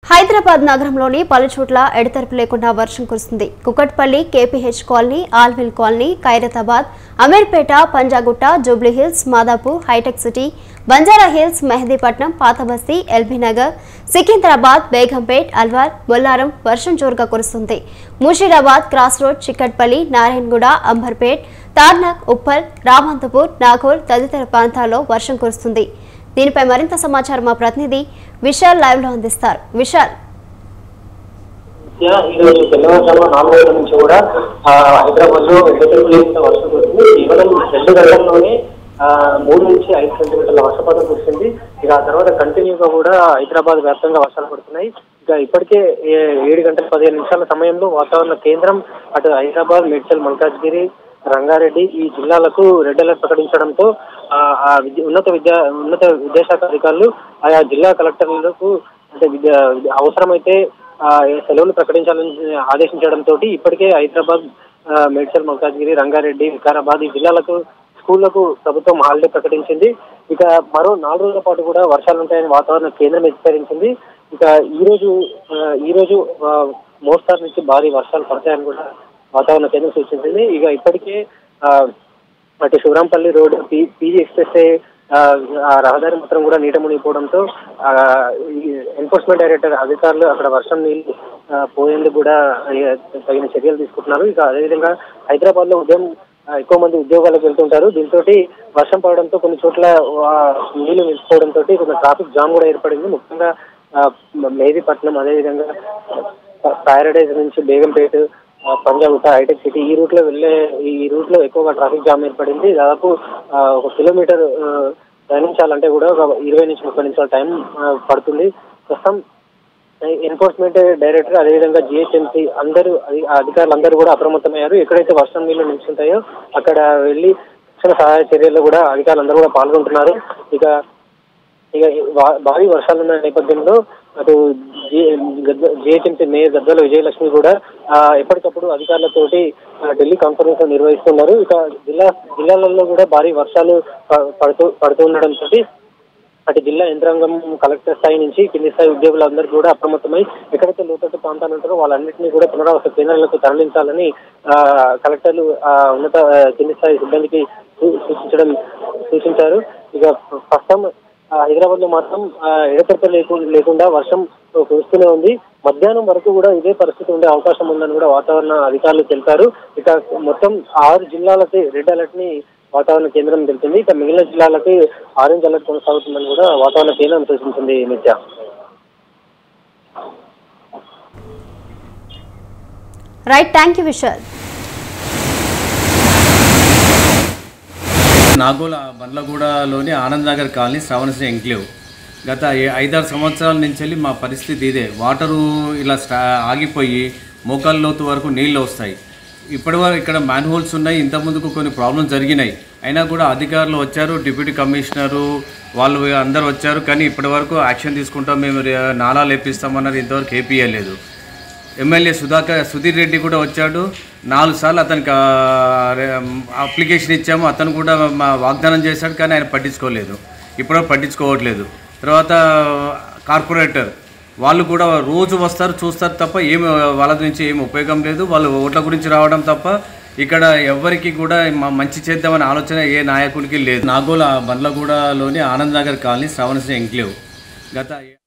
హైదరాబాద్ నగరంలోని పలు చోట్ల ఎడతెరపు లేకుండా వర్షం కురుస్తుంది Kukatpally KPH colony Allwyn colony Khairatabad Ameerpet Panjagutta Jubilee Hills Madhapur Hitec City Banjara Hills Mehdipatnam Patabasti LB Nagar Secunderabad Begumpet Alwal Bollaram వర్షం జోరుగా కురుస్తుంది ముషీరాబాద్ క్రాస్ రోడ్ చిక్కట్పల్లి నారాయణగూడ అంబర్పేట్ తార్నాక్ ఉప్పల్ రామంతపూర్ నాగోల్ తదితర ప్రాంతాల్లో వర్షం కురుస్తుంది దీనిపై మరింత సమాచారం మా ప్రతినిధి విశాల్ లైవ్ లో అందిస్తారు విశాల్ యా, ఈరోజు తెల్లవారుజామున నాలుగు గంటల నుంచి కూడా ఆ, హైదరాబాద్ లో ఎడతెరిపి లేకుండా వర్షం కురిసింది కేవలం రెండు గంటల్లోనే ఆ, మూడు నుంచి ఐదు సెంటీమీటర్ల వర్షపాతం కురిసింది ఇక ఆ తర్వాత కంటిన్యూగా కూడా హైదరాబాద్ వ్యాప్తంగా వర్షాలు పడుతున్నాయి ఇక ఇప్పటికే ఏ- ఏడు గంటల పదిహేను నిమిషాల సమయంలో వాతావరణ కేంద్రం అటు హైదరాబాద్ మేడ్చల్ మల్కాజ్గిరి రంగారెడ్డి ఈ జిల్లాలకు రెడ్ అలర్ట్ ప్రకటించడంతో ఆ, ఆ విద్య- ఉన్నత విద్యా ఉన్నత విద్యాశాఖ అధికారులు ఆయా జిల్లా కలెక్టర్లకు అంటే విద్యా విద్య- అవసరమైతే ఆ, సెలవులు ప్రకటించాలని ఆదేశించడంతో ఇప్పటికే హైదరాబాద్ ఆ, మేడ్చల్ మల్కాజ్గిరి రంగారెడ్డి వికారాబాద్ ఈ జిల్లాలకు స్కూళ్లకు ప్రభుత్వం హాలిడే ప్రకటించింది ఇక మరో నాలుగు రోజుల పాటు కూడా వర్షాలు ఉంటాయని వాతావరణ కేంద్రం హెచ్చరించింది ఇక ఈ రోజు ఆ, ఈ రోజు ఆ, మోస్తారు నుంచి భారీ వర్షాలు పడతాయని కూడా వాతావరణ కేంద్రం సూచించింది ఇక ఇప్పటికే ఆ, అటు శివరాంపల్లి రోడ్ పీ- పీజీ ఎక్స్ప్రెస్ వే, ఆ, ఆ రహదారి మొత్తం కూడా నీట మునిగిపోవడంతో ఆ, ఈ ఎన్ఫోర్స్మెంట్ డైరెక్టర్ అధికారులు అక్కడ వర్షం నీళ్లు ఆ, పోయేందుకు కూడా ఆ, తగిన చర్యలు తీసుకుంటున్నారు ఇక అదేవిధంగా హైదరాబాద్ లో ఉదయం ఆ, ఎక్కువ మంది ఉద్యోగాలకు వెళ్తుంటారు దీంతో వర్షం పడడంతో కొన్ని చోట్ల ఆ, నీళ్లు నిలిచిపోవడంతో కొంచెం ట్రాఫిక్ జామ్ కూడా ఏర్పడింది ముఖ్యంగా ఆ, మేదీపట్నం అదేవిధంగా ప్యారడైజ్ నుంచి బేగంపేట ఆ, పంజాగుట్ట హైటెక్ సిటీ ఈ రూట్ లో వెళ్ళే ఈ రూట్ లో ఎక్కువగా ట్రాఫిక్ జామ్ ఏర్పడింది దాదాపు ఆ, ఒక కిలోమీటర్ ఆ, ప్రయాణించాలంటే కూడా ఒక ఇరవై నుంచి ముప్పై నిమిషాల టైం ఆ, పడుతుంది ప్రస్తుతం ఎన్ఫోర్స్మెంట్ డైరెక్టర్ అదేవిధంగా జిహెచ్ఎంసీ అందరూ అధి- అధికారులు అందరూ కూడా అప్రమత్తమయ్యారు ఎక్కడైతే వర్షం నీళ్లు నిలిచుంటాయో అక్కడ వెళ్ళి తక్షణ సహాయ చర్యల్లో కూడా అధికారులు అందరూ కూడా పాల్గొంటున్నారు ఇక ఇక ఈ వా- భారీ వర్షాలు ఉన్న నేపథ్యంలో అటు జిహెచ్ఎంసీ మేయర్ గద్వాల విజయలక్ష్మి కూడా ఆ, ఎప్పటికప్పుడు అధికారులతోటి ఆ, ఢిల్లీ కాన్ఫరెన్స్ నిర్వహిస్తున్నారు ఇక జిల్లా జిల్లాలలో కూడా భారీ వర్షాలు ప- పడుతూ పడుతూ ఉండడంతో అటు జిల్లా యంత్రాంగం కలెక్టర్ స్థాయి నుంచి కింది స్థాయి ఉద్యోగులందరూ కూడా అప్రమత్తమై ఎక్కడైతే లోతట్టు ప్రాంతాలు ఉంటారో వాళ్ళన్నింటినీ కూడా పునరావాస కేంద్రాలకు తరలించాలని ఆ, కలెక్టర్లు ఆ, ఉన్నత ఆ, కింది స్థాయి సిబ్బందికి సూ- సూచించడం సూచించారు ఇక ప్రస్తుతం ఆ, హైదరాబాద్ లో మాత్రం ఆ, ఎడతెరప లేకుండా లేకుండా వర్షం కురుస్తూనే ఉంది మధ్యాహ్నం వరకు కూడా ఇదే పరిస్థితి ఉండే అవకాశం ఉందని కూడా వాతావరణ అధికారులు తెలిపారు ఇక మొత్తం ఆరు జిల్లాలకి రెడ్ అలర్ట్ ని వాతావరణ కేంద్రం తెలిపింది ఇక మిగిలిన జిల్లాలకి ఆరెంజ్ అలర్ట్ కొనసాగుతుందని కూడా వాతావరణ కేంద్రం సూచించింది Nitya right thank you Vishal Nagole బండ్లగూడలోని ఆనంద్ నగర్ కాలనీ శ్రవణశ్రీ ఎంక్లేవ్ గత ఏ- ఐదారు సంవత్సరాల నుంచి వెళ్ళి మా పరిస్థితి ఇదే వాటరు ఇలా స్టా ఆగిపోయి మోకాళ్ళ లోతు వరకు నీళ్ళు వస్తాయి ఇప్పటి వరకు ఇక్కడ మ్యాన్ హోల్స్ ఉన్నాయి ఇంత ముందుకు కొన్ని ప్రాబ్లమ్స్ జరిగినాయి అయినా కూడా అధికారులు వచ్చారు డిప్యూటీ కమిషనరు వాళ్ళు అందరు వచ్చారు కానీ ఇప్పటి వరకు యాక్షన్ తీసుకుంటాం మేము రే- నాలాలు వేపిస్తామన్నారు ఇంతవరకు ఏపీయలేదు ఎమ్మెల్యే సుధాకర్ సుధీర్ రెడ్డి కూడా వచ్చాడు నాలుగు సార్లు అతనికి ఆ, రే- అప్లికేషన్ ఇచ్చాము అతను కూడా మా వాగ్దానం చేశాడు కానీ ఆయన పట్టించుకోలేదు ఇప్పటివరకు పట్టించుకోవట్లేదు తర్వాత కార్పొరేటర్ వాళ్ళు కూడా రోజు వస్తారు చూస్తారు తప్ప ఏమి వాళ్ళ నుంచి ఏమి ఉపయోగం లేదు వాళ్ళు ఓట్ల గురించి రావడం తప్ప ఇక్కడ ఎవ్వరికి కూడా మ- మంచి చేద్దామనే ఆలోచన ఏ నాయకుడికి లేదు నాగోల బండ్లగూడలోని ఆనంద్ నగర్ కాలనీ శ్రవణశ్రీ ఎంక్లేవ్ గత